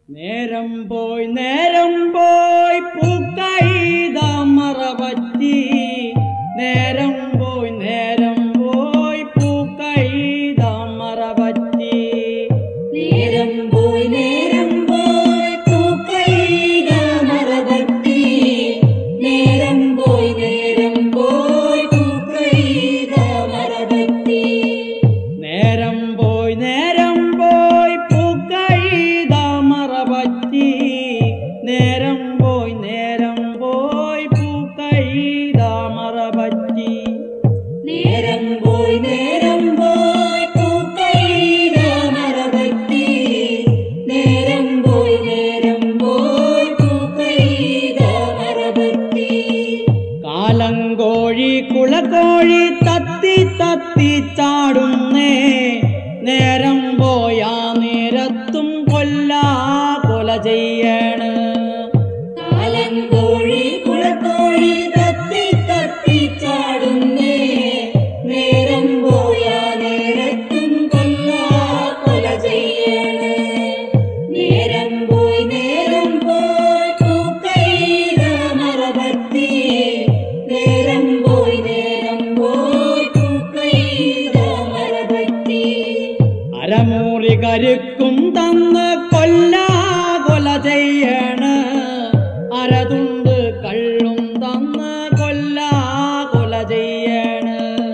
നേരം പോയി നേരം പോയി പൂക്കൈത മറവറ്റി നേരം പോയി നേരം പോയി പൂക്കൈത മറവറ്റി നേരം പോയി നേരം പോയി പൂക്കൈത മറവറ്റി നേരം പോയി നേരം പോയി പൂക്കൈത മറവറ്റി നേരം പോയി നേരം പോയി പൂക്കൈത മറവറ്റി നേരം പോയി നേരം പോയി പൂക്കൈത മറവറ്റി നേരം പോയി നേരം പോയി പൂക്കൈത മറവറ്റി നേരം പോയി നേരം പോയി പൂക്കൈത മറവറ്റി കാലം കോഴി കുളക്കോഴി തത്തി തത്തി ചാടുന്നേ നേരം പോയാ നേരത്തും കൊല്ലാ കൊല ചെയ്യണ് കാലൻ കോഴി കുളക്കോഴി തത്തി തത്തി ചാടുന്നേ നേരം പോയാ നേരത്തും കൊല്ലാ കൊല ചെയ്യണേ നേരം പോയി നേരം പോയി പൂക്കൈത മറവത്തി നേരം പോയി നേരം പോയി പൂക്കൈത മറവത്തി അരമൂറി കരുക്കും തന്ന് കൊല്ലാ കൊല ചെയ്യണ് അരതുണ്ട് കള്ളും തന്ന് കൊല്ലാ കൊല ചെയ്യണ്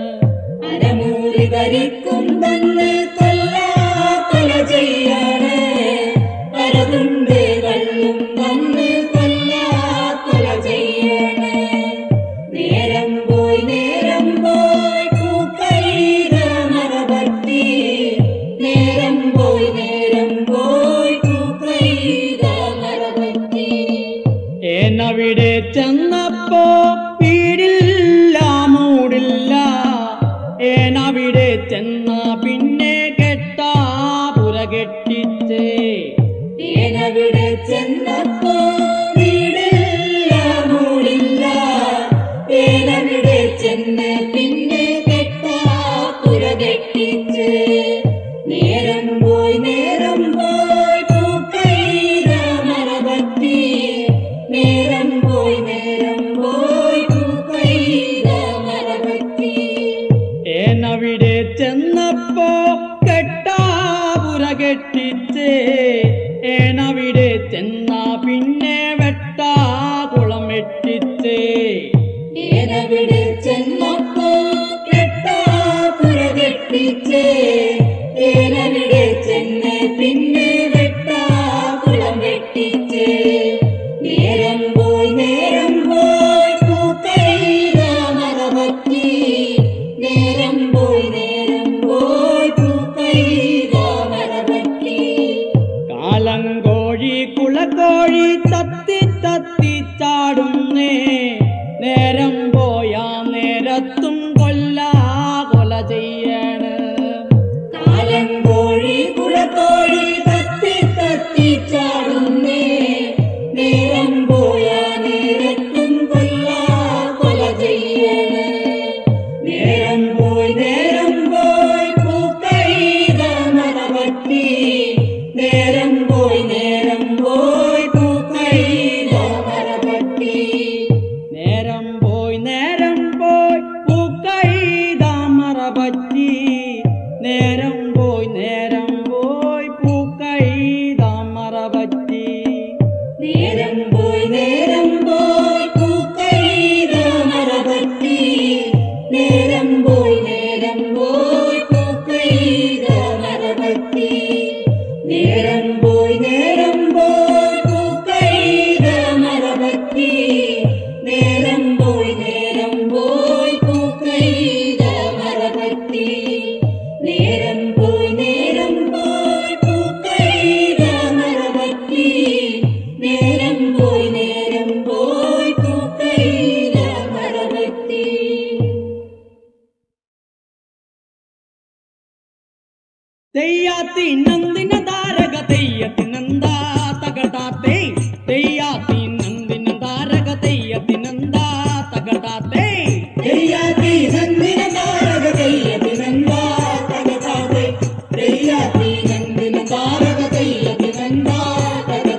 അരമൂറി കരിക്കും തന്ന് കൊല്ലാ കൊല ചെയ്യണേ പരതുണ്ട് കള്ളും തന്ന് കൊല്ലാ കൊല ചെയ്യണേ നേരം പോയി നേരം പോയി പൂക്കൈത മറവത്തി നേരം പോയി നേരം പോയി പൂക്കൈത മറവത്തി എന്നവിടെ ചെന്നപ്പോ വീടില്ല മൂടില്ല ഏനവിടെ ചെന്ന പിന്നെ കെട്ടാ പുര കെട്ടിച്ചേ ഏനവിടെ ചെന്നപ്പോ വീടില്ല മൂടില്ല ഏനവിടെ ചെന്ന് പിന്നെ കെട്ടാ പുര കെട്ടിച്ച് നേരം പോയി നേരം പോയി പൂക്കൈത മറവത്തി നേരം പോയി നേരം പോയി പൂക്കൈത മറവത്തി ഏനവിടെ ചെന്നപ്പോ കെട്ടാ പുര കെട്ടിച്ചേ ഏനവിടെ ചെന്ന പിന്നെ വെട്ടാ കുളം വെട്ടിച്ചേ ഏനവിടെ ചെന്നപ്പോ കെട്ടാ പുരകെട്ടിച്ച് ഏനവിടെ ചെന്ന് പിന്നെ വെട്ടാ കുളം വെട്ടിച്ച് നേരം പോയി നേരം പോയി പൂക്കൈത മറവറ്റി നേരം പോയി നേരം പോയി പൂക്കൈത മറവറ്റി കാലം കോഴി കുളക്കോഴി തത്തി തത്തി ചാടുന്നേ നേരം പോയാ നേരത്തും കൊല്ലാ കൊല ചെയ്യണ് കാലൻ കോഴി കുളക്കോഴി തത്തി തത്തി ചാടുന്നേ നേരം പോയാ നേരത്തും കൊല്ലാ കൊല ചെയ്യണേ നേരം പോയി നേരം പോയി പൂക്കൈത മറവട്ടി നേരം പോയി നേരം പോയി പൂക്കൈത മറവട്ടി നേരം പോയി നേരം പോയി പൂക്കൈത മറപറ്റി നേരം പോയി നേരം പോയി പൂക്കൈത മറപറ്റി നേരം പോയി നേരം പോയി പൂക്കൈത മറവത്തി നേരം പോയി നേരം പോയി പൂക്കൈത മറവത്തി നേരം പോയി നേരം പോയി പൂക്കൈത മറവത്തി നേരം പോയി നേരം പോയി പൂക്കൈത മറവത്തി നേരം പോയി നേരം പോയി പൂക്കൈത മറവത്തി നേരം പോയി നേരം പോയി പൂക്കൈത മറവത്തി തെയ്യാത്തി നന്ദിന താരക തെയ്യത്തിനന്ദാ തകടാത്തേ തെയ്യാത്തി നന്ദിന താരക തെയ്യത്തിനന്ദാ തകടാത്തേ തെയ്യാത്തി നന്ദിന താരക തെയ്യത്തിനന്ദാ തകതാതെ തെയ്യാത്തി നന്ദിന താരക തെയ്യത്തിനന്ദാ തക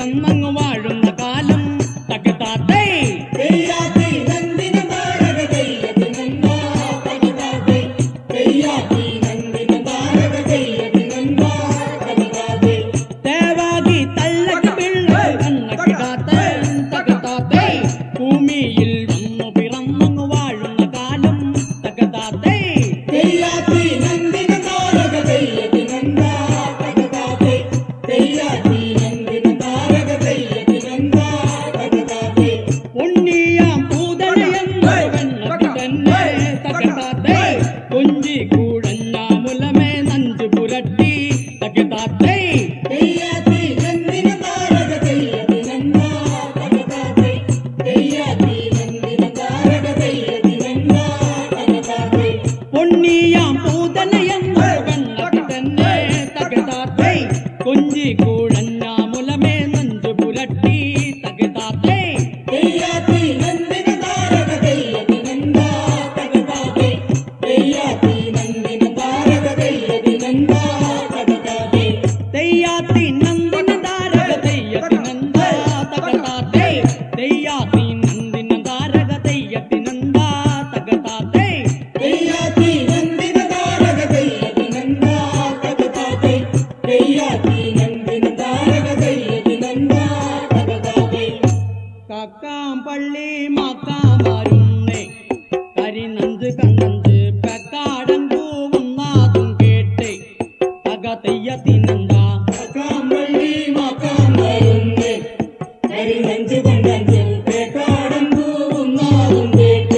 പിറന്നങ്ങ് വാഴുന്ന കാലം തകതാത്തേ തെയ്യാത്തി നന്ദിന താരക തെയ്യത്തിനന്ദാ തകതാതെ തെയ്യാത്തി നന്ദിന താരക തെയ്യത്തിനന്ദാ തകതാതെ തേവാകി തള്ളക്ക് പിള്ള കണ്ണക്കിടാത്ത തകതാത്തേ ഭൂമിയിൽ വന്നു പിറന്നങ്ങ് വാഴുന്ന കാലം തകതാത്തേ തെയ്യാത്തി നന്ദിന താരക തെയ്യത്തിനന്ദാ തകതാതെ തെയ്യാത്തി നന്ദിന താരക തെയ്യത്തിനന്ദാ തകതാതെ ഉണ്ണിയാം പൂതനയെന്ന് വെണ്ണത്തിൽ തന്നെ തകതാത്തേ കൊഞ്ചി കൂഴഞ്ഞ മുലമേ നഞ്ചു പുരട്ടി തകതാത്തേ തെയ്യാത്തി നന്ദിന താരക തെയ്യത്തിനന്ദാ തകതാതെ തെയ്യാത്തി നന്ദിന താരക തെയ്യത്തിനന്ദാ തകതാതെ പൊന്നിയാം പൂതനയെന്ന് വെണ്ണത്തിൽ തന്നെ തകതാത്തേ കൊഞ്ചി കൂഴഞ്ഞ മുലമേ നഞ്ചു പുരട്ടി തകതാത്തേ തെയ്യാത്തി നന്ദിന താരക തെയ്യത്തിനന്ദാ തകതാതെ തെയ്യാത്തി നന്ദിന താരക തെയ്യത്തിനന്ദാ തകതാതെ തെയ്യാത്തി നന്ദിന താരക തെയ്യത്തിനന്ദ തകതാത്തേ തെയ്യാത്തി നന്ദിന താരക തെയ്യത്തിനന്ദ തകതാത്തേ തെയ്യാത്തി നന്ദിന താരക തെയ്യത്തിനന്ദാ തകതാതെ തെയ്യാത്തി നന്ദിന താരക തെയ്യത്തിനന്ദാ തകതാതെ കാക്കാം പള്ളി മാക്കാമാരുന്നേ കരിനഞ്ച് കണ്ണഞ്ച് പെക്കാടൻ പൂവുന്നാതും കേട്ടേ തക തെയ്യത്തിനന്ദ കാമ്പള്ളി മാക്കാൻ വരുന്നേ കരിനഞ്ച് കൊണ്ടഞ്ച് പേക്കാടൻ പൂവുന്നാവും കേട്ട്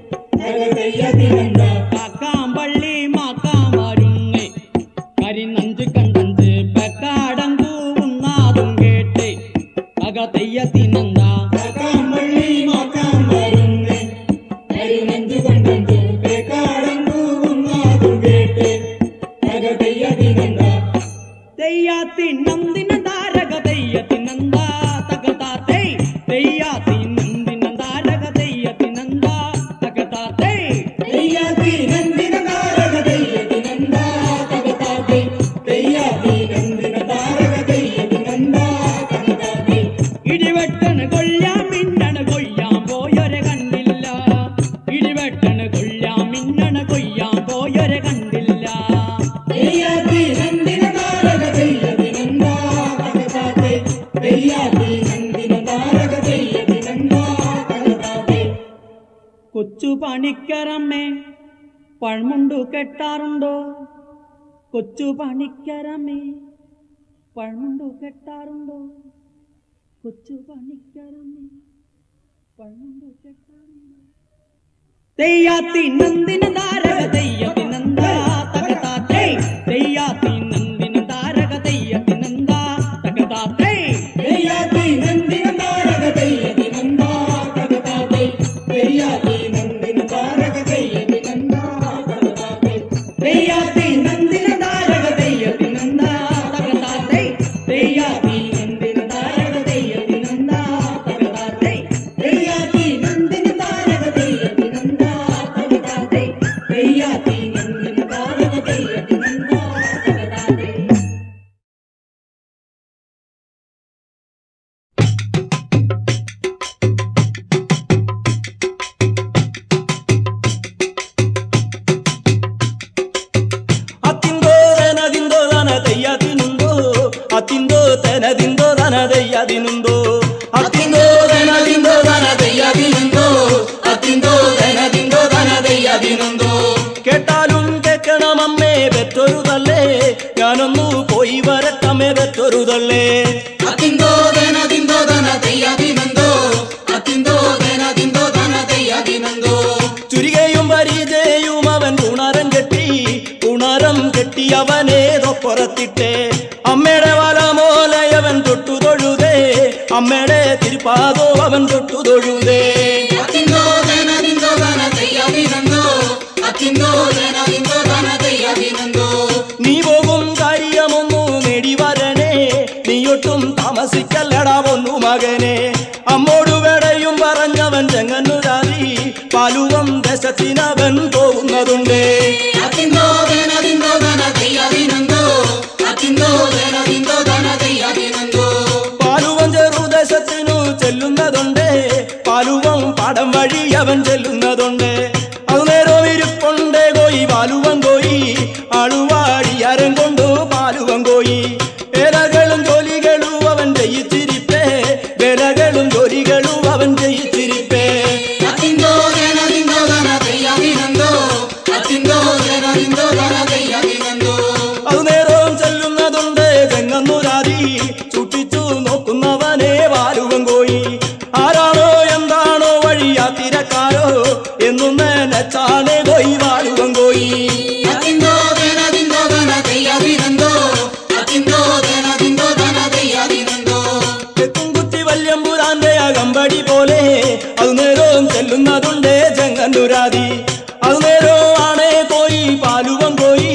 തകതയ്യതിനന്ദ കാക്കാം പള്ളി മാക്കാമാരുന്നേ കരിനഞ്ച് കണ്ടഞ്ച് പെക്കാടൻ പൂവുന്നാതും കേട്ടേ തക തെയ്യത്തിനന്ദ കാമ്പള്ളി മാക്കാൻ വരുന്നേ കരിനഞ്ച് കൊണ്ടഞ്ച് പേക്കാടൻ പൂവുന്നാവും കേട്ട് തകതയ്യതിനന്ദ തെയ്യാത്തി നന്ദിന താരക തെയ്യത്തിനന്ദ തകതാത്തേ തെയ്യാത്തി നന്ദിന താരക തെയ്യത്തിനന്ദ തകതാത്തേ തെയ്യാത്തി നന്ദിന താരക തെയ്യത്തിനന്ദ തകതാതെ തെയ്യാത്തി നന്ദിന താരക തെയ്യത്തിനന്ദ തകതാതെ ഇടിവെട്ടന് കൊല്ലാൻ മിന്നണ കൊയ്യാൻ പോയൊരെ കണ്ടില്ല ഇടിവെട്ടന് കൊല്ലാൻ മിന്നണ കൊയ്യാൻ പോയൊരെ കണ്ടില്ല തെയ്യാത്തി നന്ദിന താരക തെയ്യത്തിനന്ദ തകതാതെ തെയ്യാത്തി നന്ദിന താരക തെയ്യത്തിനന്ദ തകതാതെ കൊച്ചു പണിക്കരമ്മേ പഴമുണ്ടു കെട്ടാറുണ്ടോ കൊച്ചു പണിക്കരമ്മേ പഴമുണ്ടു കെട്ടാറുണ്ടോ കൊച്ചു പണിക്കരമ്മേ പഴമുണ്ടു കെട്ടാറുണ്ടോ തെയ്യാത്തി നന്ദിന താരക തെയ്യത്തി നന്ദ തകതാത്തേ തെയ്യാത്തി നന്ദിന താരക തെയ്യത്തി നന്ദ തകതാത്തേ തെയ്യാത്തി നന്ദിന താരക തെയ്യത്തിനന്ദ തകതാതെ തെയ്യാത്തി നന്ദിന താരക തെയ്യത്തിനന്ദ തകതാതെ തെയ്യാത്തി നന്ദിന താരക തെയ്യത്തി നന്ദ തകതാത്തേ തെയ്യാത്തി നന്ദിന താരക തെയ്യത്തി നന്ദ തകതാത്തേ തെയ്യാത്തി നന്ദിന താരക തെയ്യത്തിനന്ദ തകതാതെ തെയ്യാത്തി നന്ദിന താരക തെയ്യത്തിനന്ദ തകതാതെ ಅತ್ತಿಂದೋ ದನದಿಂದೋ ದನ ದಯ್ಯದಿನುಂದೋ ಅತ್ತಿಂದೋ ತೆನದಿಂದೋ ದನ ದಯ್ಯದಿನುಂದೋ ಅತ್ತಿಂದೋ ದನದಿಂದೋ ದನ ದಯ್ಯದಿನುಂದೋ അത്തിന്തോ ധനതിന്തോ ധനതയ്യതിനുന്തോ കേട്ടാലും കേൾക്കണം അമ്മേ പെറ്റൊരു തള്ളേ ഞാനൊന്നു പോയി വരട്ടമ്മേ പെറ്റൊരു തള്ളേ അത്തിന്തോ ധനതിന്തോ ധനതയ്യതിനന്തോ അത്തിന്തോ ധനതിന്തോ ധനതയ്യതിനന്തോ ചുരികയും പരിചയും അവൻ ഉണരം കെട്ടി ഉണരം കെട്ടി അവനേതോ പുറത്തിട്ടേ അമ്മയുടെ വലമോലയവൻ തൊട്ടു തൊഴുതേ അമ്മയുടെ തിരുപ്പാതോ അവൻ തൊട്ടു തൊഴുതേ അത്തിന്തോ ധനതിന്തോ ധനതയ്യതിനന്തോ അത്തിന്തോ ധനതിന്തോ ധനതയ്യതിനന്തോ നീ പോകും കാര്യമൊന്നു നേടി വരണേ നീയൊട്ടും താമസിക്കല്ലടാ പൊന്നു മകനെ അമ്മോടു വേടയും പറഞ്ഞവൻ ചെങ്ങന്നുരാതി പാലുവം ദേശത്തിനവൻ പോകുന്നതുണ്ട് അത്തിന്തോ ധനതിന്തോ ധനതയ്യതിനന്തോ അത്തിന്തോ ധനതിന്തോ ധനതയ്യതിനന്തോ പാലുവം പാലുവം പടം വഴി അവൻ ചെല്ലുന്നതുണ്ട് അത് നേരം ഇരിപ്പുണ്ട് കോയി പാലുവം കോയി ആളുവാടി അരം കൊണ്ടു പാലുവം കോയി വേലകളും ജോലികളും അവൻ ജയിച്ചിരിപ്പേ വേലകളും ജോലികളും അവൻ ജയിച്ചിരിപ്പേ അത്തിന്തോ ദേനദിന്തോ ദന തെയ്യാതിനന്തോ അത്തിന്തോ ദേനദിന്തോ ദന തെയ്യാതിനന്തോ അത് നേരം ചെല്ലുന്നതുണ്ട് ചെങ്ങന്നുരാതി ചുട്ടിച്ചു നോക്കുന്നവനെ വാലുവം കോയി ആരാണോ എന്താണോ വഴിയാ തിരക്കാരോ എന്നും നനച്ചാണ് കോയി വാലുവം കോയി അത്തിന്തോ ദേനദിന്തോ ദന തെയ്യാതിനന്തോ അത്തിന്തോ ദേനദിന്തോ ദന തെയ്യാതിനന്തോ തെക്കുംകുത്തി വല്യമ്പുരാന്റെ അകമ്പടി പോലെ അത് നേരം ചെല്ലുന്നതുണ്ട് ചെങ്ങന്നുരാതി അത് നേരം ആണേ കോയി പാലുവം കോയി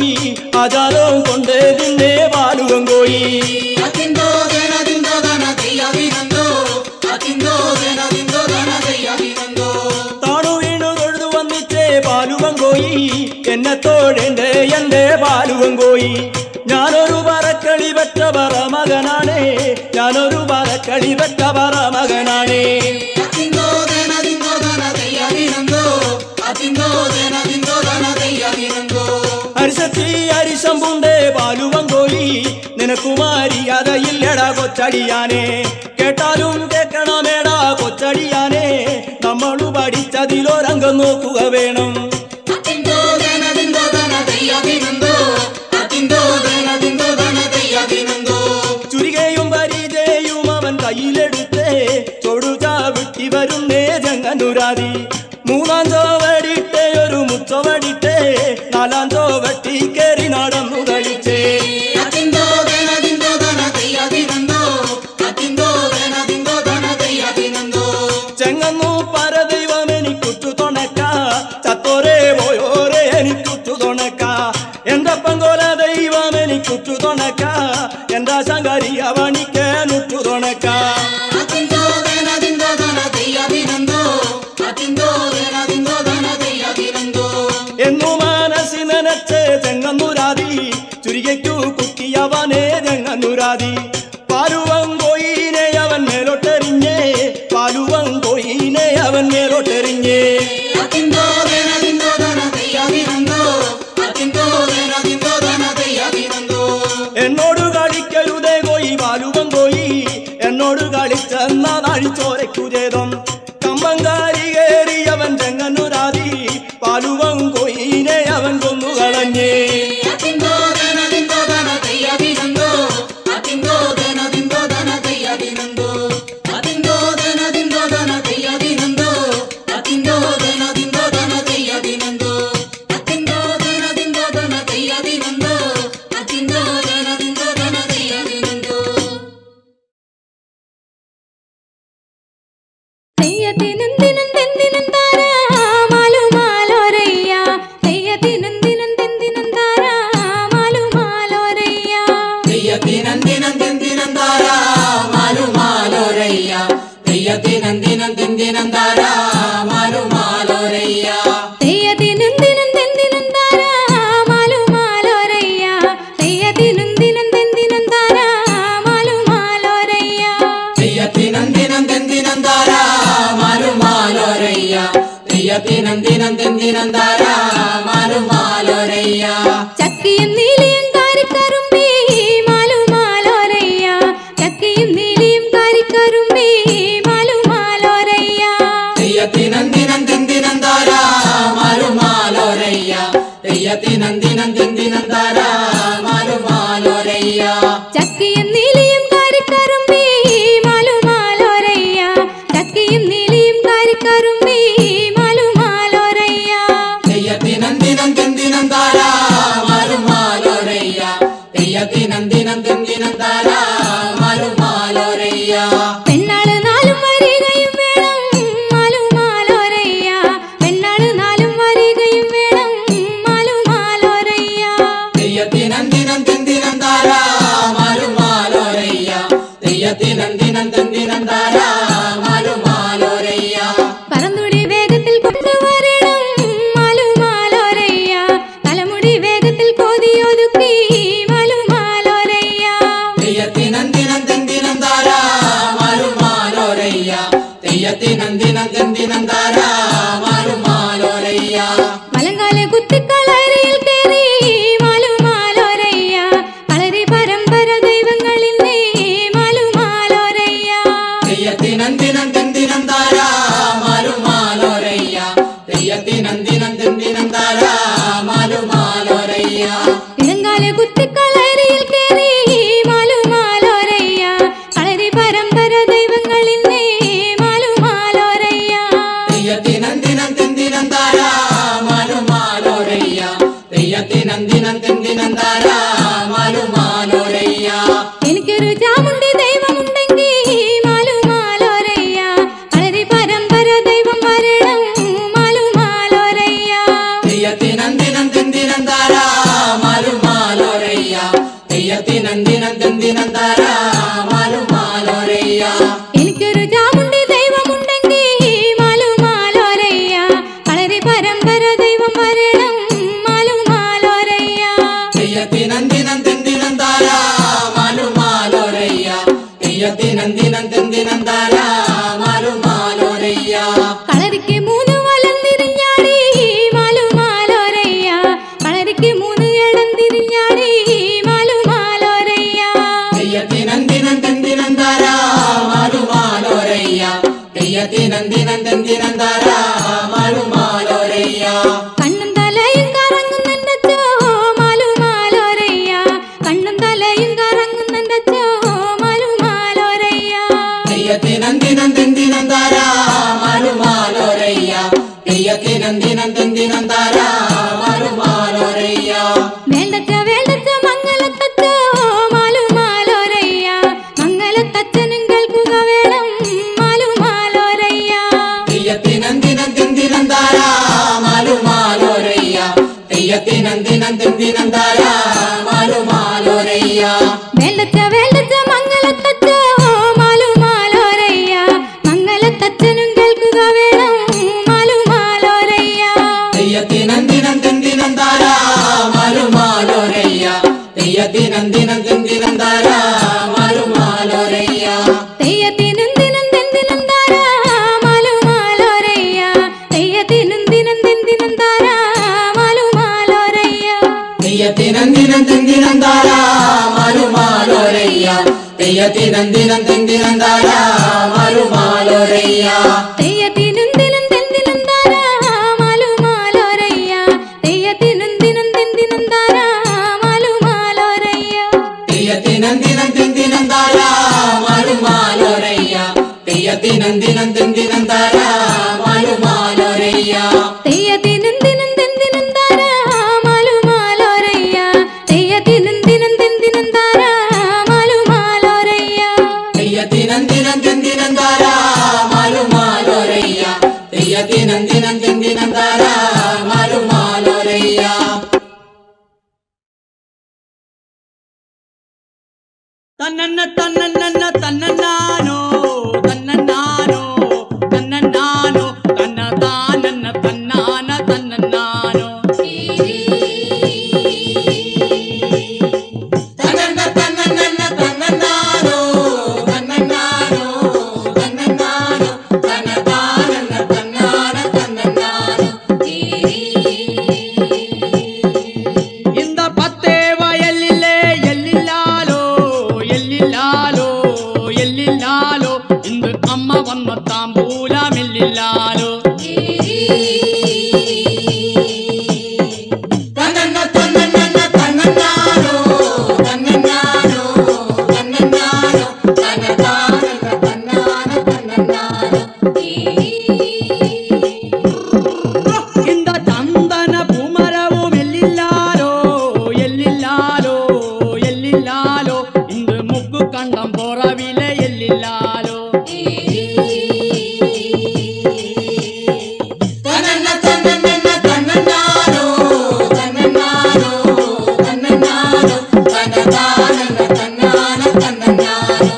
ആചാരം കൊണ്ട് നിന്നെ പാലുവം കോയി അത്തിന്തോ ദേനദിന്തോ ദന തെയ്യാതിനന്തോ അത്തിന്തോ ദേനദിന്തോ ദന തെയ്യാതിനന്തോ താണു വീണു തൊഴുതു വന്നിച്ചേ പാലുവം കോയി എന്നെ തോഴേണ്ടേ എന്റെ പാലുവം കോയി ഞാനൊരു പറക്കളി വെച്ച പറ മകനാണേ ഞാനൊരു പറക്കളി വെച്ച പറ മകനാണേ അത്തിന്തോ ദേനദിന്തോ ദന തെയ്യാതിനന്തോ അത്തിന്തോ ദേനദിന്തോ ദന തെയ്യാതിനന്തോ അരിശത്തി അരിശമ്പുണ്ടേ പാലുവം കോയി നിനക്കുമാരി അതയില്ലടാ കൊച്ചടിയാനെ കേട്ടാലും കേൾക്കണമേടാ കൊച്ചടിയാനെ നമ്മളു പഠിച്ചതിലൊരംഗം നോക്കുക വേണം അത്തിന്തോ ദേനദിന്തോ ദന തെയ്യാതിനന്തോ അത്തിന്തോ ദേനദിന്തോ ദന തെയ്യാതിനന്തോ ചുരികയും പരിചയും അവൻ കയ്യിലെടുത്തേ ചൊടു ചാവിട്ടി വരുന്നേ ജങ്ങനുരാതി മൂന്നാം ചോവടിട്ടേ ഒരു മുച്ചവടിട്ടേ നാലാം ചോവട്ടി കയറി നടന്നു കളിച്ചേ അത്തിന്തോ ദേനദിന്തോ ദന തെയ്യാതിനന്തോ അത്തിന്തോ ദേനദിന്തോ ദന തെയ്യാതിനന്തോ ചെങ്ങന്നു പരദൈവം എനിക്കുറ്റു തുണക്ക ചത്തോരേ പോയോരേ എനിക്കുറ്റു തുണക്ക എന്റെ പങ്കോല ദൈവം എനിക്കുറ്റു തുണക്ക എന്റെ ശങ്കാരി അവണിക്കാനുറ്റു തുണക്ക അത്തിന്തോ ദേനദിന്തോ ദന തെയ്യാതിനന്തോ അത്തിന്തോ ദേനദിന്തോ ദന തെയ്യാതിനന്തോ എന്നു മനസ്സി നനച്ച് ചെങ്ങന്നുരാതി ചുരികയ്ക്കു കുത്തിയവനെ ചെങ്ങന്നുരാതി പാലുവം കോയിനെ അവൻ മേലോട്ടെറിഞ്ഞേ പാലുവം കോയിനെ അവൻ മേലോട്ടെറിഞ്ഞേ അത്തിന്തോ ദേനദിന്തോ ദന തെയ്യാതിനന്തോ അത്തിന്തോ ദേനദിന്തോ ദന തെയ്യാതിനന്തോ എന്നോട് കളിക്കരുതേ കോയി പാലുവം കോയി എന്നോട് കളിച്ചെന്ന നാഴിച്ചോരയ്ക്കു ചേതം കമ്പങ്കാരി കയറി അവൻ ചെങ്ങന്നുരാതി പാലുവം കോയിനെ അവൻ കൊന്നുകളഞ്ഞേ അത്തിന്തോ ദേനദിന്തോ ദന തെയ്യാതിനന്തോ അത്തിന്തോ ദേനദിന്തോ ദന തെയ്യാതിനന്തോ അത്തിന്തോ ദേനദിന്തോ ദന തെയ്യാതിനന്തോ അത്തിന്തോ ദേനദിന്തോ ദന തെയ്യാതിനന്തോ അത്തിന്തോ ദേനദിന്തോ ദന തെയ്യാതിനന്തോ അത്തിന്തോ ദേനദിന്തോ ദന തെയ്യാതിനന്തോ തെയ്യത്തിനും ദിനം തെന്തിനും താരാ മാലു മാലോരയ്യ തെയ്യത്തിനും ദിനം തെന്തിനും താരാ മാലു മാലോരയ്യ തെയ്യത്തിനന്തിനം തിന്തിനം താരാ മാലു മാലോരയ്യ തെയ്യത്തിനന്തിനം തിന്തിനം താരാ മാലു മാലോരയ്യ തെയ്യത്തിനും ദിനം തെന്തിനും താരാ മാലു മാലോരയ്യ തെയ്യത്തിനും ദിനം തെന്തിനും താരാ മാലു മാലോരയ്യ തെയ്യത്തിനന്തിനം തിന്തിനം താരാ മാലു മാലോരയ്യ തെയ്യത്തിനന്തിനം തിന്തിനം താരാ മാലു മാലോരയ്യ ചക്കിയും നീലിയും കാരിക്കറുമ്പി മാലു മാലോരയ്യ ചക്കിയും നീലിയും കാരിക്കറുമ്പി മാലു മാലോരയ്യ തെയ്യത്തിനന്തിനം തിന്തിനം താരാ മാലു മാലോരയ്യ തെയ്യത്തിനന്തിനം തിന്തിനം താരാ മാലു മാലോരയ്യ ചക്കിയും നീലിയും കാരിക്കറുമ്പി മാലു മാലോരയ്യ ചക്കിയും നീലിയും കാരിക്കറുമ്പി മാലു മാലോരയ്യ തെയ്യത്തിനന്തിനം തിന്തിനം താരാ മാലു മാലോരയ്യ തെയ്യത്തിനന്തിനം തിന്തിനം താരാ മാലു മാലോരയ്യ പെണ്ണാള് നാലും വരികയും വേണം മാലു മാലോരയ്യ പെണ്ണാള് നാലും വരികയും വേണം മാലു മാലോരയ്യ തെയ്യത്തിനന്തിനം തിന്തിനം താരാ മാലു മാലോരയ്യ തെയ്യത്തിനന്തിനം തിന്തിനം താരാ മാലു മാലോരയ്യ പറന്നുടി വേഗത്തിൽ കൊണ്ടുവരണം മാലു മാലോരയ്യ തലമുടി വേഗത്തിൽ കോതിയൊതുക്കി മാലു മാലോരയ്യ തെയ്യത്തിനന്തിനം തിന്തിനം താരാ മാലു മാലോരയ്യ തെയ്യത്തിനന്തിനം തെന്തിനന്താര മാലുമാലോരയ്യ മലങ്കാലെ കുത്തിക്കളരിയിൽ കേറി മാലുമാലോരയ്യ കളരി പരമ്പര ദൈവങ്ങളിൽ നീ മാലുമാലോരയ്യ തെയ്യത്തിനന്തിനം തെന്തിനന്താര മാലുമാലോരയ്യ തെയ്യത്തിനന്തിനം തെന്തിനന്താര മാലുമാലോരയ്യ ഇളങ്കാലെ കുത്തിക്കളരിയിൽ കേറി മാലുമാലോരയ്യ കളരി പരമ്പര ദൈവങ്ങളിൽ നീ മാലുമാലോരയ്യ തെയ്യത്തിനന്തിനം തെന്തിനന്താര മാലുമാലോരയ്യ തെയ്യത്തിനന്തിനം തെന്തിനന്താര മാലുമാലോരയ്യ എനിക്കൊരു ചാമുണ്ടി ദൈവമുണ്ടെങ്കിൽ മാലുമാലോരയ്യ കളരി പരമ്പര ദൈവം വരണം മാലുമാലോരയ്യ തെയ്യത്തിനന്തിനം തെന്തിനന്താര മാലുമാലോരയ്യ തെയ്യത്തിനന്തിനം തെന്തിനന്താര മാലുമാലോരയ്യ എനിക്കൊരു ചാമുണ്ടി ദൈവമുണ്ടെങ്കിൽ മാലുമാലോരയ്യ കളരി പരമ്പര ദൈവം വരണം മാലുമാലോരയ്യ തെയ്യത്തിനന്തിനം തെന്തിനന്താര മാലുമാലോരയ്യ തെയ്യത്തിനന്തിനം തെന്തിനന്താര മാലുമാലോരയ്യ കളരിക്ക് മൂന്ന് വലം തിരിഞ്ഞാടി മാലുമാലോരയ്യ കളരിക്ക് മൂന്ന് ഇടം തിരിഞ്ഞാടി മാലുമാലോരയ്യ തെയ്യത്തിനന്തിനം തെന്തിനന്താര മാലുമാലോരയ്യ തെയ്യത്തിനന്തിനം തെന്തിനന്താര മാലുമാലോരയ്യ കണ്ണും തലയും കറങ്ങുന്നോ മാലുമാലോരയ്യ കണ്ണും തലയും കറങ്ങുന്നോ മാലുമാലോരയ്യ തെയ്യത്തിനന്തിനം തെന്തിനന്താര മാലുമാലോരയ്യ തെയ്യത്തിനന്തിനം തെന്തിനന്താര മാലുമാലോരയ്യ വേണ്ടച്ച വേണ്ടച്ച മംഗലത്തച്ചോ മാലുമാലോരയ്യ മംഗലത്തച്ഛനും കേൾക്കുക വേണം മാലുമാലോരയ്യ തെയ്യത്തിനന്തിനം തെന്തിനന്താര മാലുമാലോരയ്യ തെയ്യത്തിനന്തിനം തെന്തിനന്താര മാലുമാലോരയ്യ വേണ്ടച്ച വേണ്ടച്ച മംഗലത്തച്ചോ മാലുമാലോരയ്യ മംഗലത്തച്ഛനും കേൾക്കുക വേണം മാലുമാലോരയ്യ തെയ്യത്തിനന്തിനം തെന്തിനന്താര മാലുമാലോരയ്യ തെയ്യത്തിനന്തിനം തെന്തിനന്താര മാലുമാലോരയ്യ തെയ്യത്തിനും ദിനം തെന്തിനും താര മാലുമാലോരയ്യ തെയ്യത്തിനും ദിനം തെന്തിനും താര മാലുമാലോരയ്യ തെയ്യത്തിനന്തിനം തെന്തിനന്താര മാലുമാലോരയ്യ തെയ്യത്തിനന്തിനം തെന്തിനന്താര മാലുമാലോരയ്യ തെയ്യത്തിനും ദിനം തെന്തിനും താര മാലുമാലോരയ്യ തെയ്യത്തിനും ദിനം തെന്തിനും താര മാലുമാലോരയ്യ തെയ്യത്തിനന്തിനം തെന്തിനന്താര മാലുമാലോരയ്യ തെയ്യത്തിനന്തിനം തെന്തിനന്താര മാലുമാലോരയ്യ തെയ്യത്തിനും ദിനം തെന്തിനും താര മാലുമാലോരയ്യ തെയ്യത്തിനും ദിനം തെന്തിനും താര മാലുമാലോരയ്യ തെയ്യത്തിനന്തിനം തെന്തിനന്താര മാലുമാലോരയ്യ തെയ്യത്തിനന്തിനം തെന്തിനന്താര മാലുമാലോരയ്യ തന്നന്ന തന്നന്ന തന്നന്നാനോ തന്നന്നാനോ തന്നന്നാനോ തന്ന താനന്ന തന്നാന തന്നന്നാനോ തന്നന്ന തന്നന്ന തന്നന്നാനോ തന്നന്നാനോ തന്നന്നാനോ തന്നതാനന്ന തന്നാന തന്നന്നാനോ இந்த பத்தே வயலிலே எல்லில்லாலோ எல்லில்லாலோ எல்லில்லாலோ இந்த அம்மா வன்ம தாம்பூலம் எல்லில்லாலோ തന്നന്ന തന്നന്ന തന്നന്നാനോ തന്നന്നാനോ തന്നന്നാനോ തന്നതാനന്ന തന്നാന തന്നന്നാനോ இந்த சந்தன பூமரவும் எல்லில்லாலோ எல்லில்லாலோ எல்லில்லாலோ இந்த முக்கு கண்டம் போறவிலே எல்லில்லாலோ തന്നന്ന തന്നന്ന തന്നന്നാനോ തന്നന്നാനോ തന്നന്നാനോ തന്നതാനന്ന തന്നാന തന്നന്നാനോ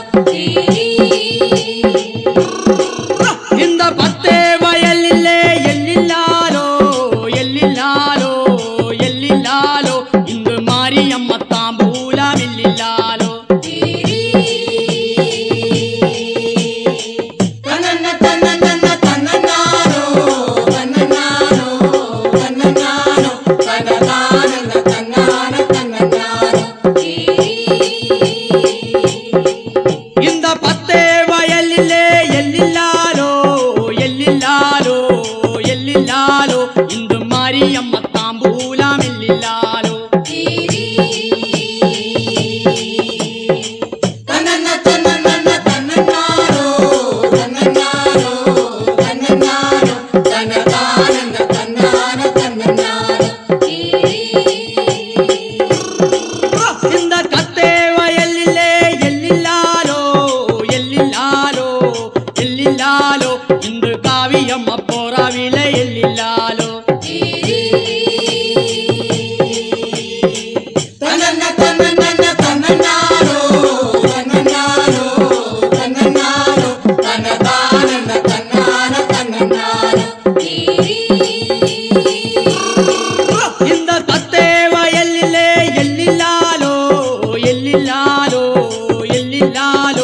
இந்த பத்தே வயலிலே எல்லில்லாலோ எல்லில்லாலோ எல்லில்லாலோ இந்த மாரியம்ம தாம்பூலம் எல்லில்லாலோ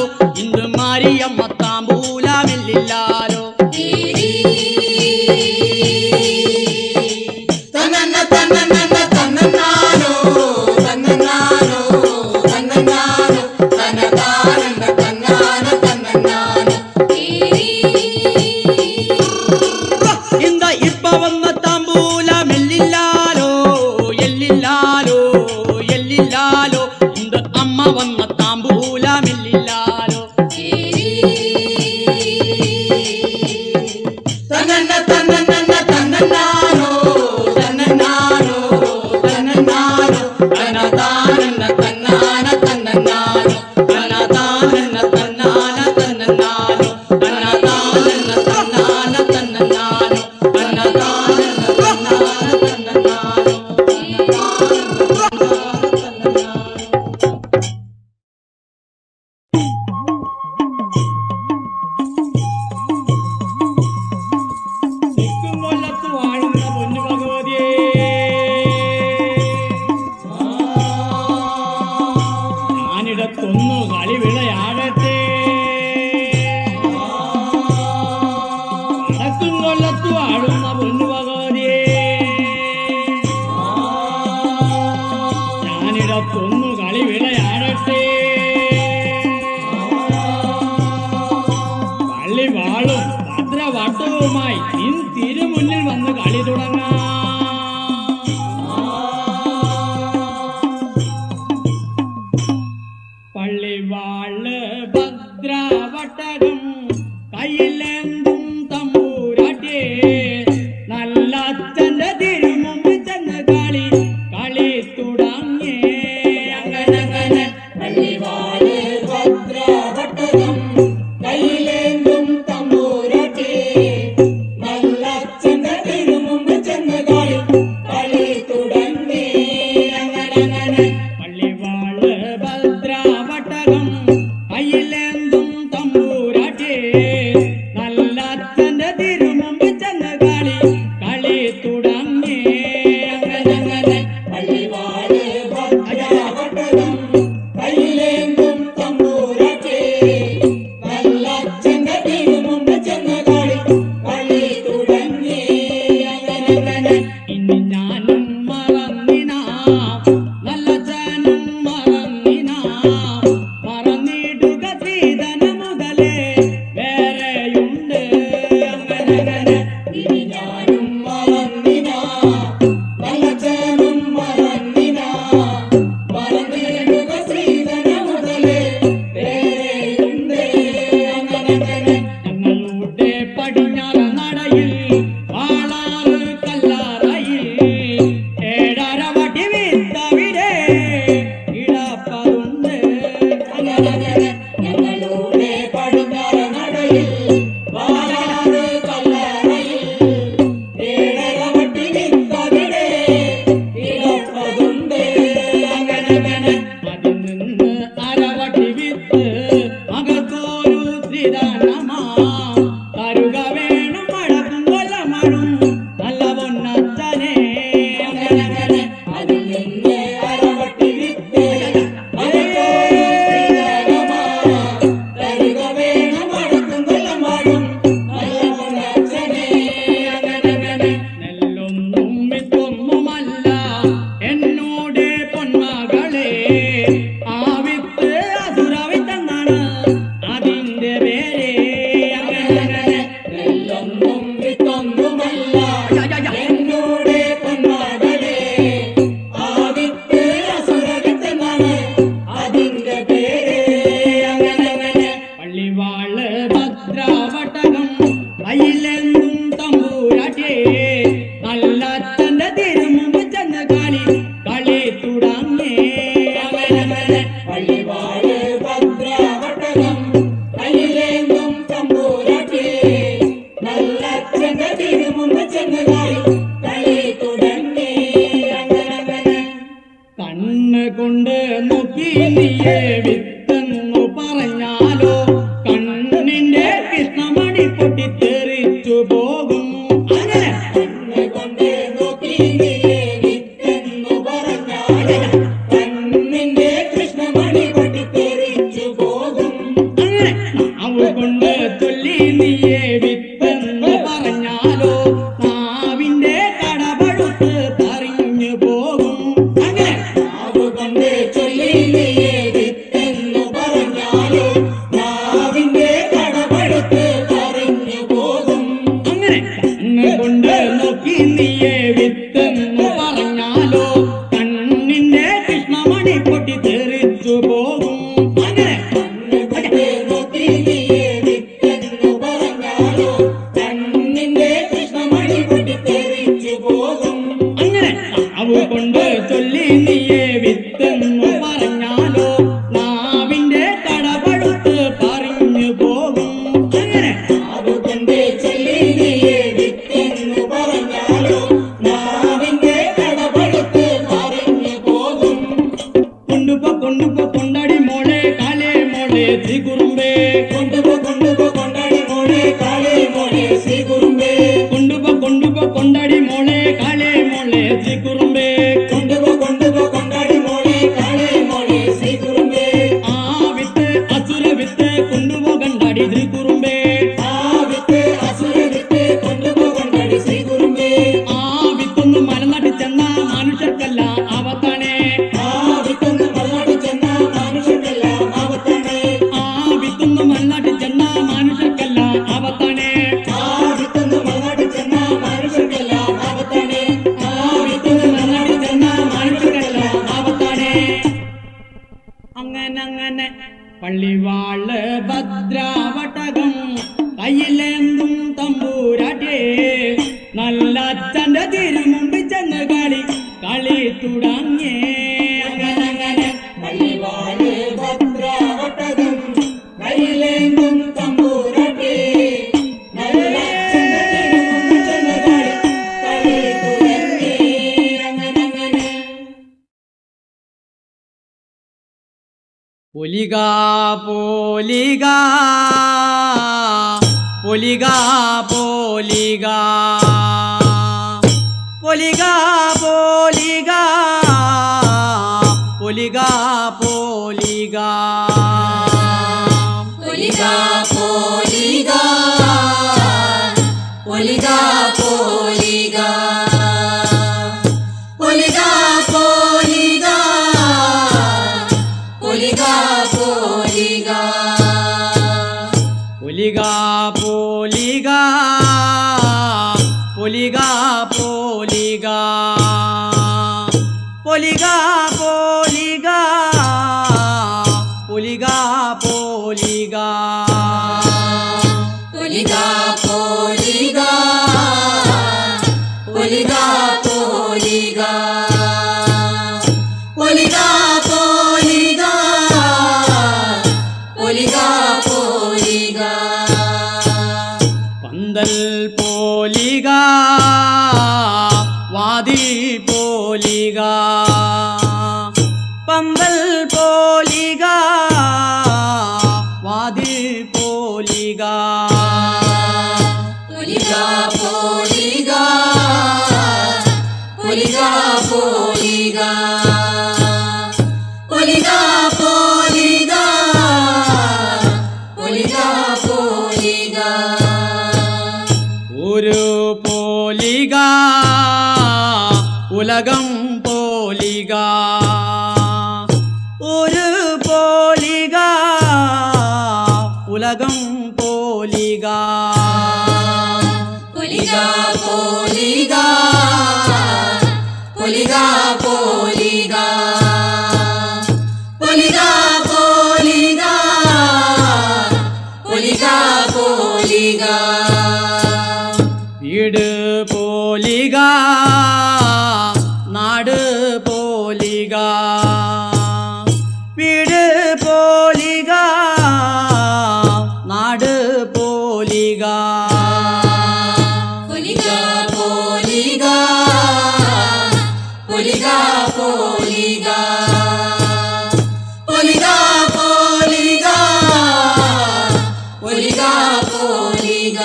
ഇന്ന് മാരിയമ്മ താമ്പൂലമില്ലാലോ തന്നന്ന തന്നന്ന തന്നന്നാനോ തന്നന്നാനോ തന്നന്നാനോ തന്നതാനന്ന തന്നാന തന്നന്നാനോ இந்த இப்ப வந்த தாம்பூலம் எல்லில்லாலோ எல்லில்லாலோ எல்லில்லாலோ இந்த அம்மா வந்த தாம்பூலம் எல்லில்லாலோ തന്നന്ന തന്നന്ന തന്നന്നാനോ തന്നന്നാനോ തന്നന്നാനോ തന്നതാനന്ന തന്നാന തന്നന്നാനോ തന്നതാനന്ന തന്നാന തന്നനാനോ തന്നതാനന്ന തന്നാന തന്നനാനോ തന്നതാനന്ന തന്നാന തന്നനാനോ നിൽക്കും കൊല്ലത്ത് വാഴുന്ന പൊന്നു ഭഗവതിയേ ഞാനിടത്തൊന്നു കളി വിളയാടട്ടെ വടക്കും കൊല്ലത്ത് വാഴുന്ന പൊന്നു ഭഗവതിയേ ഞാനിടത്തൊന്നു കളി വിളയാടട്ടെ പള്ളി വാളും ഭദ്രവട്ടവുമായി നിൻ തിരുമുന്നിൽ വന്ന് കളി തുടങ്ങാം പള്ളി വാള് ഭദ്രവട്ടകം കയ്യിലെന്തും തമ്പൂരാട്ടേ നല്ല അച്ഛന്റെ തിരുമുമ്പ് ചെന്ന് കളി കളി തുടങ്ങേ അങ്ങനെ പള്ളിവാള് ഭദ്രവട്ടകം കയ്യിലേന്തും തമ്പൂരട്ടെ നല്ലച്ഛന്റെ തിരുമുമ്പ് ചെന്ന് കളി കളി തുടങ്ങി അങ്ങനെ പള്ളിവാള് ഭദ്രാവട്ടകം കയ്യിലെന്തും തമ്പൂരാട്ടേ നല്ല അച്ഛന്റെ തിരുമുമ്പ് ചെന്ന് കളി കളി തുടങ്ങി അങ്ങനെ പള്ളിവാള് ഭദ്രവട്ടകം കയ്യിലേന്തും തമ്പൂരട്ടെ നല്ലച്ഛന്റെ തിരുമുമ്പ് ചെന്ന് കളി കളി തുടങ്ങി അങ്ങനെ ഇനി ഞാനും മറന്നിനാ നല്ല ജനം മറന്നിനാ മറന്നിടുക ശ്രീധന മുതലേ വേറെയുണ്ട് അങ്ങനെ ഇനി ഞാനും മറന്നിനാ നല്ലജനും മറന്നിനാ മറന്നിടുക ശ്രീധന മുതലേ വേറെയുണ്ട് അങ്ങനെ ഞങ്ങളുടെ പടിഞ്ഞാറ നടയിൽ വാളാറ് കല്ലാറയിൽ ഏഴര വടി വിത്തവിടെ ഇടപ്പതുണ്ട് അങ്ങനെ ഞങ്ങളുടെ പടിഞ്ഞാറ നടയിൽ വാഴാറ് കല്ലറയിൽ ഏഴര വട്ടി വിത്തവിടെ ഇടപ്പതുണ്ട് അങ്ങനെ അതിൽ നിന്ന് അരവട്ടി വിത്ത് മകൾക്കൊരു ശ്രീധനമാ തരുക വേണം മഴക്കും കൊല്ലമണും നല്ല പൊന്നത്തനെ അങ്ങനെ അതിൽ നിന്ന് അരവട്ടി വിത്ത് അതൊക്കെ ശ്രീധരമാ. തരുക വേണം അടക്കും കൊല്ലമാടും നല്ല പൊന്നച്ഛനെ. അങ്ങനെ നെല്ലൊന്നും വിത്തൊന്നുമല്ല എന്നോട് പൊന്മകളെ ആ വിത്ത് അസുരവിത്തെന്നാണ് അതിന്റെ പേര് കൊണ്ടടി കുറുമ്പേ ആ വിത്ത് അസുര വിത്ത് കൊണ്ടുപോകണ്ടടി ശ്രീ കുറുമ്പേ ആ വിത്തൊന്നും മലനാട്ടിൽ ചെന്ന മനുഷ്യർക്കല്ല അവത്താണേ ആ വിത്തൊന്ന് മലനാട് ചെന്ന മനുഷ്യർക്കെല്ലാം ആപത്താണ് ആ വിത്തൊന്നും മലനാട്ടിൽ ചെന്ന മനുഷ്യർക്കല്ല അവത്താണേ ആ വിത്തൊന്ന് മലനാട് ചെന്ന മനുഷ്യർക്കെല്ലാം ആപത്താണ് ആ വിത്തൊന്നും മലനാട്ടിൽ ചെന്ന മനുഷ്യർക്കല്ല അവത്താണേ അങ്ങനെ അങ്ങനെ പള്ളിവാള് ഭദ്രാവട്ടകം കയ്യിലെന്തും തമ്പൂരാട്ടേ നല്ല അച്ഛന്റെ തിരുമുമ്പിൽ ചെന്ന് കളി കളി തുടങ്ങേ അങ്ങനെ അങ്ങനെ പള്ളിവാട് ഭദ്രാവട്ടകം കയ്യിലേന്തും തമ്പൂരട്ടെ നല്ല ചെന്നതിനും ചെന്നതായി കളി തുടങ്ങി അങ്ങനങ്ങനെ പൊലിക പോലിക പൊലിക പോലിക പൊലിക പോലിക പൊലിക പോലിക പൊലിക പോലിക പൊലിക പോലിക പൊലിക പോലിക പൊലിക പോലിക പൊലിക പോലിക പൊലിക പോലിക പൊലിക പോലിക പൊലിക പോലിക പൊലിക പോലിക പൊലിക പോലിക പൊലിക പോലിക പൊലിക പോലിക പന്തൽ പോലിക വാതി പോലിക പന്തൽ പോലിക വാതി പോലിക പൊലിക പോലിക പൊലിക പോലിക പൊലിക പോലിക പൊലിക പോലിക ഒരു പോലിക ഉലകം പോലിക ഒരു പോലിക ഉലകം പോലിക പൊലിക പോലിക പൊലിക പോലിക പൊലിക പോലിക പൊലിക പോലിക വീട് പോലിക നാട് പോലിക വീട് പോലിക നാട് പോലിക പൊലിക പോലിക പൊലിക പോലിക പൊലിക പോലിക പൊലിക പോലിക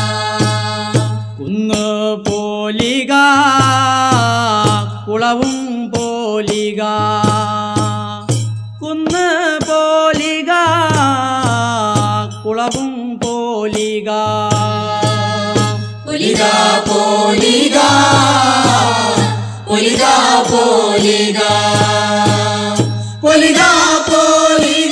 കുന്ന് പോലിക കുളവും പോലിക കുന്ന് പോലിക കുളവും പോലിക പൊലിക പോലിക പൊലിക പോലിക പൊലിക പോലിക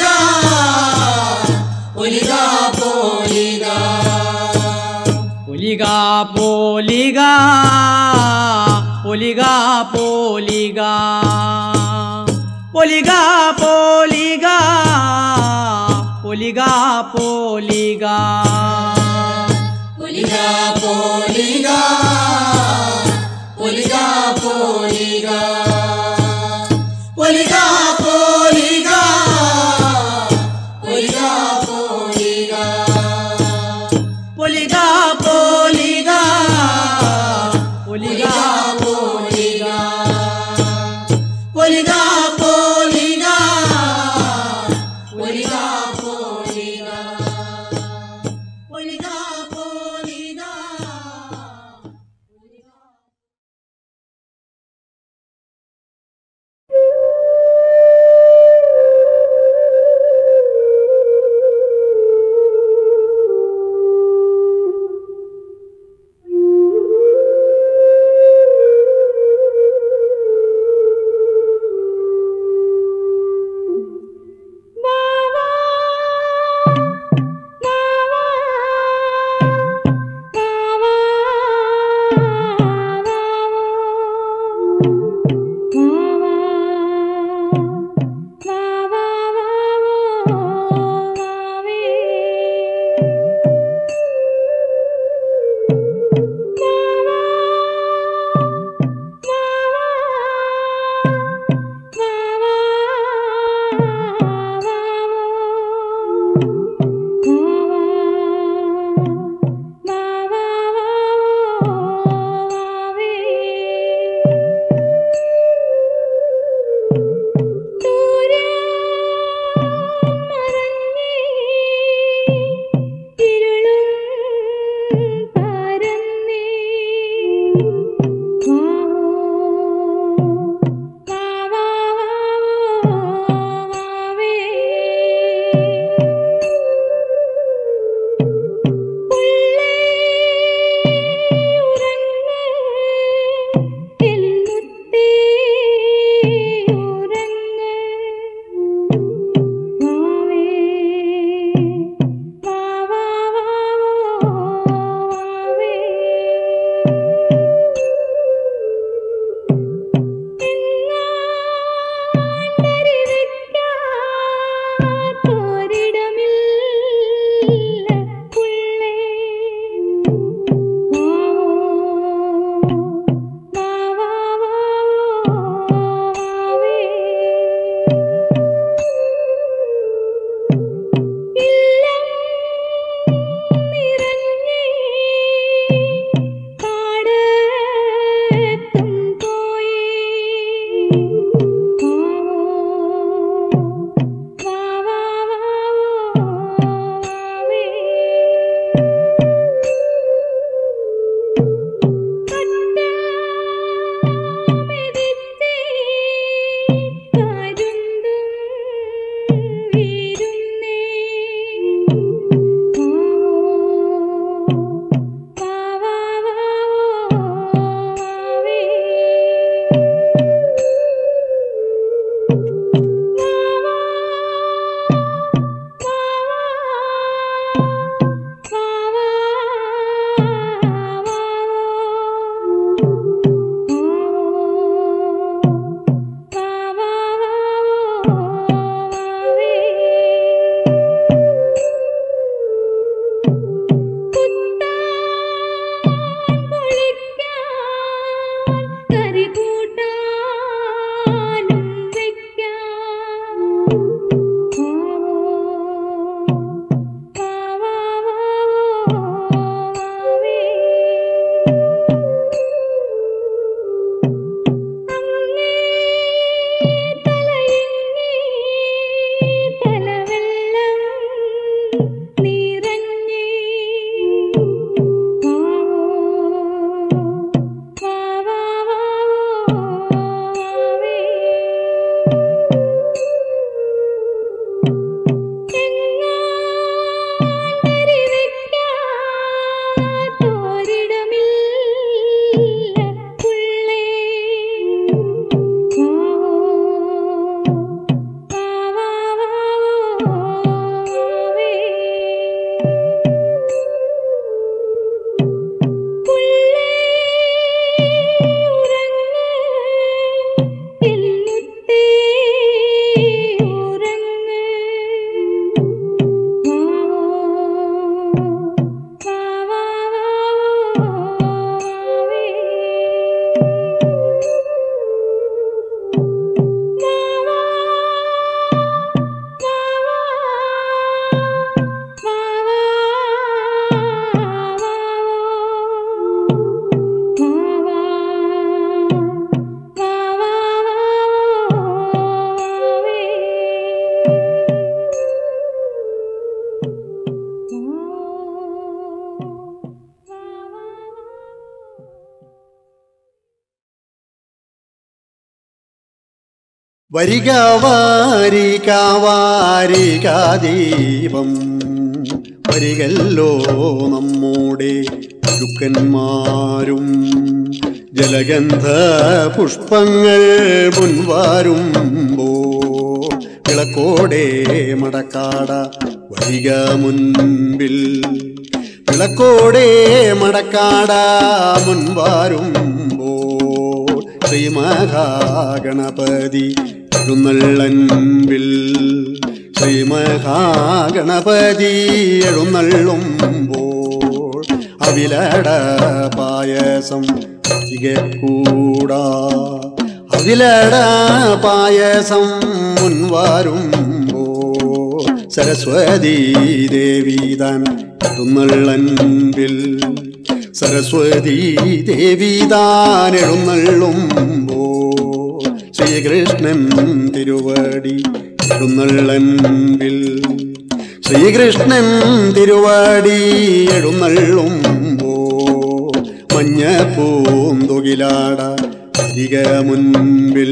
പൊലിക പോലിക പൊലിക പോലിക പൊലിക പോലിക പൊലിക പോലിക പൊലിക പോലിക പൊലിക പോലിക പൊലിക പോലിക പൊലിക പോലിക പൊലിക പോലിക പൊലിക പോലിക പൊലിക പോലിക പൊലിക പോലിക പൊലിക പോലിക വരിക വാരിക വാരിക ദീപം വരികല്ലോ നമ്മുടെ ഗുരുക്കന്മാരും ജലഗന്ധ പുഷ്പങ്ങൾ മുൻവാരുമ്പോ വിളക്കോടെ മടക്കാട വരിക മുൻപിൽ വിളക്കോടെ മടക്കാട മുൻവാരുമ്പോ ശ്രീ മഹാഗണപതി എഴുന്നള്ളൻപിൽ ശ്രീ മഹാഗണപതി എഴുന്നള്ളുമ്പോൾ അവിലട പായസം തികക്കൂടാ അവിലട പായസം മുൻവാരുമ്പോ സരസ്വതി ദേവി താൻ എഴുന്നള്ളൻപിൽ സരസ്വതി ദേവി താൻ എഴുന്നള്ളുമ്പോ ശ്രീകൃഷ്ണൻ തിരുവടി എഴുന്നള്ളൻപിൽ ശ്രീകൃഷ്ണൻ തിരുവടി എഴുന്നള്ളുമ്പോ മഞ്ഞപ്പൂന്തുകിലാട അരിക മുൻപിൽ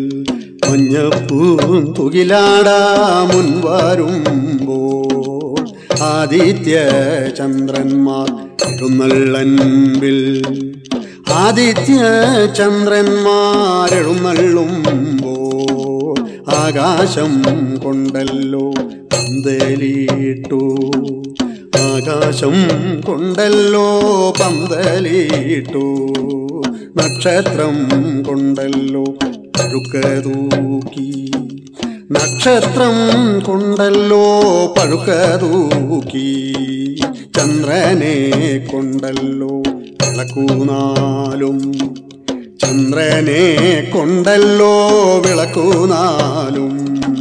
മഞ്ഞപ്പൂന്തുകിലാട മുൻവരുമ്പോ ആദിത്യ ചന്ദ്രന്മാർ എഴുന്നള്ളൻപിൽ ആദിത്യ ചന്ദ്രന്മാർ എഴുന്നള്ളുമ്പോ ആകാശം കൊണ്ടല്ലോ പന്തലിട്ടു ആകാശം കൊണ്ടല്ലോ പന്തലിട്ടു നക്ഷത്രം കൊണ്ടല്ലോ പഴുക്ക തൂക്കി നക്ഷത്രം കൊണ്ടല്ലോ പഴുക്ക തൂക്കി ചന്ദ്രനെ കൊണ്ടല്ലോ വിളക്കൂനാലും ചന്ദ്രനെ കൊണ്ടല്ലോ വിളക്കൂനാലും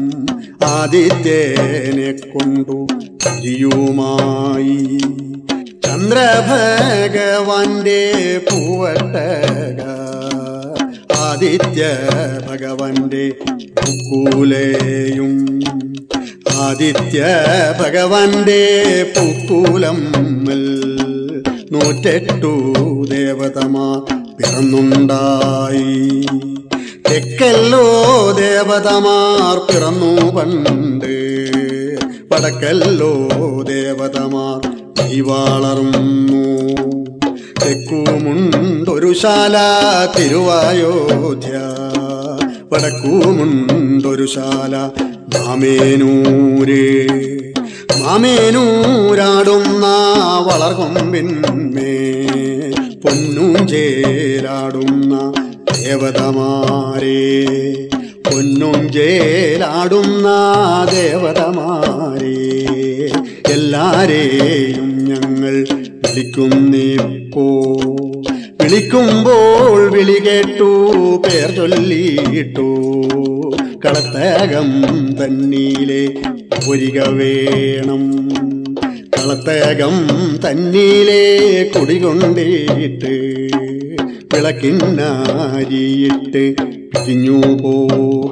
ആദിത്യനെ കൊണ്ടു തിരിയുമായി ചന്ദ്രഭഗവാന്റെ പൂവട്ടക ആദിത്യ ഭഗവാന്റെ പൂക്കൂലയും ആദിത്യ ഭഗവാന്റെ പൂക്കൂലം നൂറ്റെട്ടു ദേവതമാ പിറന്നുണ്ടായി തെക്കല്ലോ ദേവതമാർ പിറന്നു പണ്ട് വടക്കല്ലോ ദേവതമാർ ഈ വളർന്നു തെക്കുമുണ്ടൊരു ശാല തിരുവായോധ്യ വടക്കുമുണ്ടൊരു ശാല മാമേനൂര് മാമേനൂരാടുന്ന വളർകൊമ്പിന്മേ പൊന്നൂഞ്ചേലാടുന്ന ദേവതമാരെ പൊന്നൂഞ്ചേലാടുന്ന ദേവതമാരെ എല്ലാരെയും ഞങ്ങൾ വിളിക്കുന്നിപ്പോ വിളിക്കുമ്പോൾ വിളി കേട്ടു പേർ ചൊല്ലിയിട്ടു കളത്തകം തന്നീലെ ഒരിക വേണം കളത്തകം തന്നീലെ കുടികൊണ്ടേറ്റ് വിളക്കിന്നാരിയിട്ട് പിരിഞ്ഞു പോക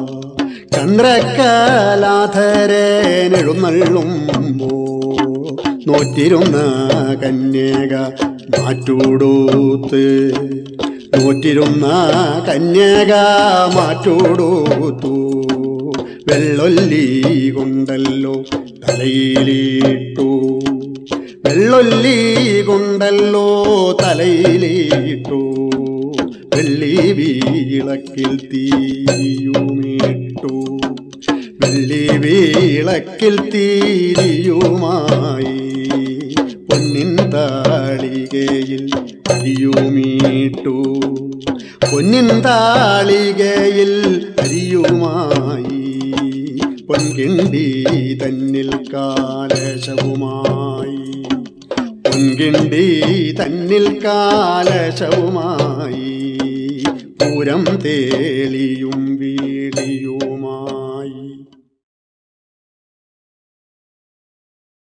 ചന്ദ്രക്കലാധരനെഴുന്നള്ളുമ്പോ നോറ്റിരുന്ന കന്യക മാറ്റൂടൂത്ത് നോറ്റിരുന്ന കന്യക മാറ്റൂടൂത്തു വെള്ളൊല്ലി കൊണ്ടല്ലോ തലയിലിട്ടു വെള്ളൊല്ലി കൊണ്ടല്ലോ തലയിലിട്ടു വെള്ളി വീളക്കിൽ തീയുമിട്ടു വെള്ളി വീളക്കിൽ തീരിയുമായി പൊന്നിൻ താളികയിൽ അരിയുമീട്ടു പൊന്നിൻ താളികയിൽ അരിയുമായി പൊൻകിണ്ടി തന്നിൽ കാലശവുമായി പൊൻകിണ്ടി തന്നിൽ കാലശവുമായി പൂരം തേളിയും